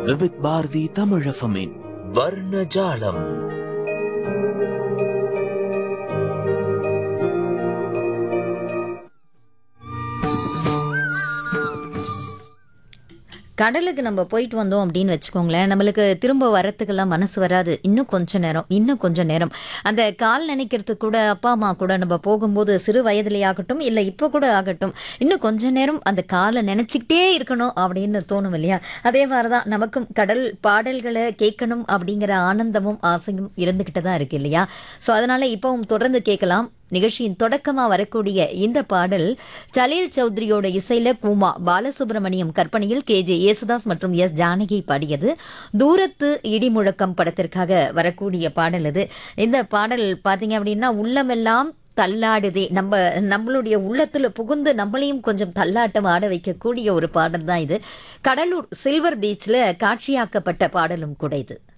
விவித் பாரதி தமிழஃபமின் வர்ணஜாலம் கடலுக்கு நம்ம போயிட்டு வந்தோம் அப்படின்னு வச்சுக்கோங்களேன் நம்மளுக்கு திரும்ப வரத்துக்கெல்லாம் மனசு வராது இன்னும் கொஞ்ச நேரம் இன்னும் கொஞ்ச நேரம் அந்த கால் நினைக்கிறதுக்கு கூட அப்பா அம்மா கூட நம்ம போகும்போது சிறு வயதிலே ஆகட்டும் இல்லை இப்போ கூட ஆகட்டும் இன்னும் கொஞ்ச நேரம் அந்த காலை நினச்சிக்கிட்டே இருக்கணும் அப்படின்னு தோணும் இல்லையா அதே மாதிரி தான் நமக்கும் கடல் பாடல்களை கேட்கணும் அப்படிங்கிற ஆனந்தமும் ஆசையும் இருந்துக்கிட்டு தான் இருக்கு இல்லையா ஸோ அதனால இப்போவும் தொடர்ந்து கேட்கலாம் நிகழ்ச்சியின் தொடக்கமா வரக்கூடிய இந்த பாடல் சலீல் சௌத்ரியோட இசையில கூமா பாலசுப்ரமணியம் கற்பனையில் கே ஜே யேசுதாஸ் மற்றும் எஸ் ஜானகி பாடியது தூரத்து இடி முழக்கம் படத்திற்காக வரக்கூடிய பாடல் இது இந்த பாடல் பார்த்தீங்க அப்படின்னா உள்ளமெல்லாம் தள்ளாடுதே நம்ம நம்மளுடைய உள்ளத்துல புகுந்து நம்மளையும் கொஞ்சம் தள்ளாட்டம் ஆட வைக்கக்கூடிய ஒரு பாடல் தான் இது கடலூர் சில்வர் பீச்ல காட்சியாக்கப்பட்ட பாடலும் கூட இது